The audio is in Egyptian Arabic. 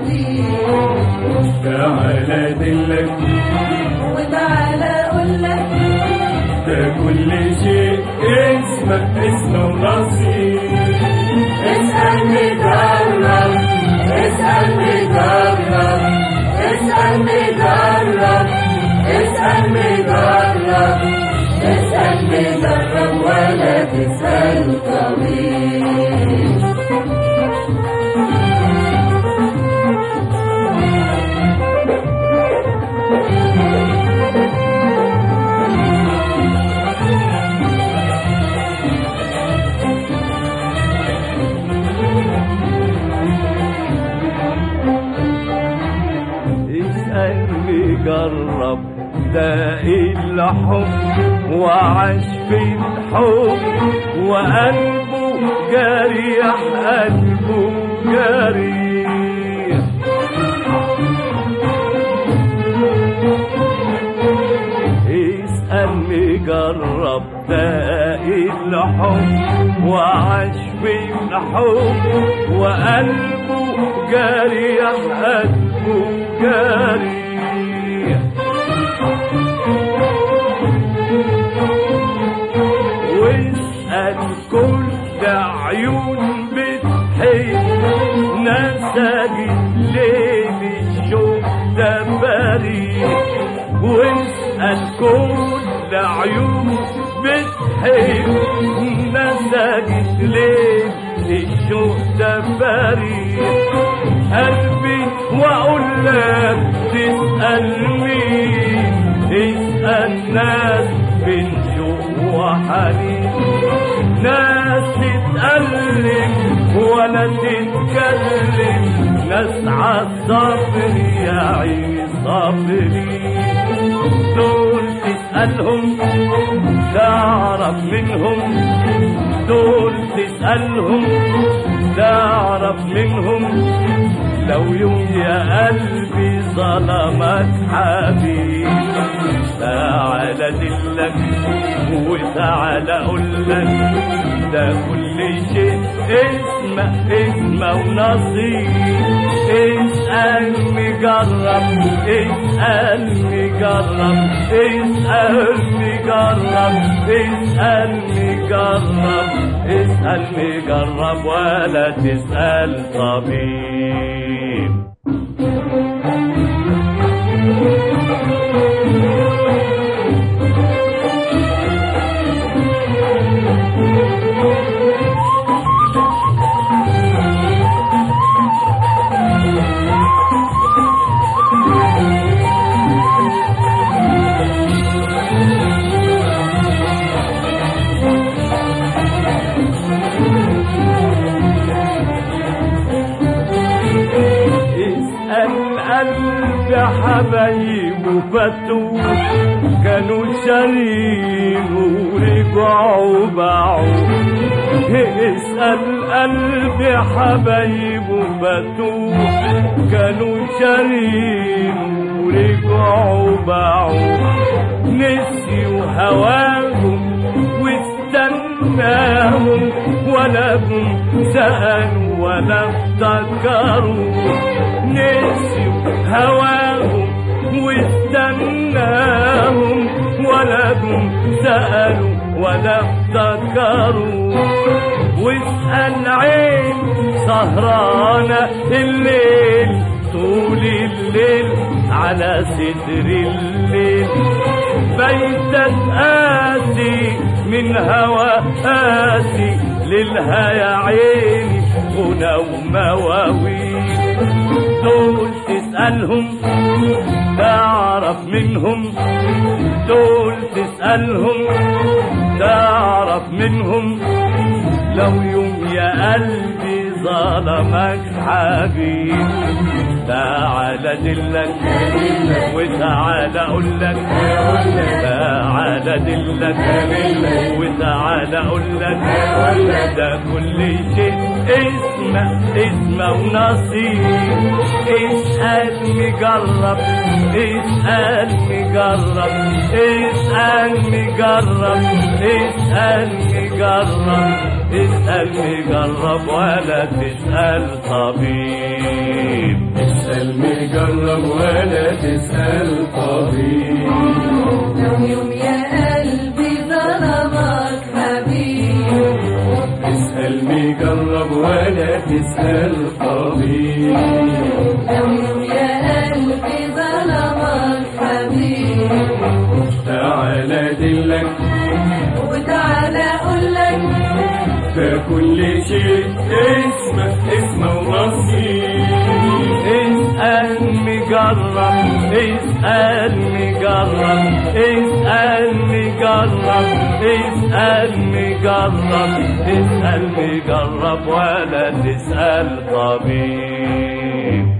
نصيب تعالى دلك وتعالى اقول لك ده كل شيء اسمه اسمه ونصيب اسألني جرب اسألني جرب اسألني جرب اسألني جرب اسألني جرب ولا تسأل طويل اسألني جرب ده الحب وعاش في الحب وقلبه جريح قلبه جريح اسألني جرب ده الحب وعاش في الحب وقلبه جريح قلبه جريح واسأل كل عيون بتحب نسجت ليل الشوق ده بريء واسأل كل عيون بتحب نسجت ليل الشوق ده بريء قلبي واقول لك تسأل مين اسأل ناس بين شوق وحنين ناس تتألم ولا تتكلم ناس عالصبر يا عيني صبري دول تسألهم تعرف منهم دول تسألهم تعرف منهم لو يوم يا قلبي ظلمك حبيب تعالى دلك وتعالى اقول لك ده كل شيء اسمه اسمه ونصيب اسألني جرب اسألني جرب اسألني جرب اسألني جرب اسألني جرب ولا تسأل طبيب اسأل قلب حبايبه فتوه كانوا شارين ورجعوا باعوا اسأل قلب حبايبه فتوه كانوا شارين ورجعوا باعوا نسيوا هواهم واستناهم ولا هم سألوا ولا افتكروا نسيوا هواهم واستناهم ولا هم سألوا ولا افتكروا واسأل عين سهرانة الليل طول الليل على صدر الليل بيتك قاسي من هوى قاسي ليلها يا عيني غنى ومواويل دول تسألهم تعرف منهم دول تسألهم تعرف منهم لو يوم يا قلبي ظلمك حبيب تعالى دلك وتعالى اقول لك تعالى دلك وتعالى اقول لك ده كل شيء اسمه اسمه ونصيب اسأل مجرب اسأل مجرب اسأل مجرب اسأل مجرب اسأل مجرب ولا تسأل طبيب مجرب ولا تسأل طبيب لو يوم يا قلبي ظلمك حبيب اسأل مجرب ولا تسأل طبيب لو يوم يا قلبي ظلمك حبيب تعالى دلك وتعالى اقول لك فكل شيء اسمه اسمه ونصيب اسأل مجرب اسأل مجرب اسأل مجرب اسأل مجرب اسأل مجرب ولا تسأل طبيب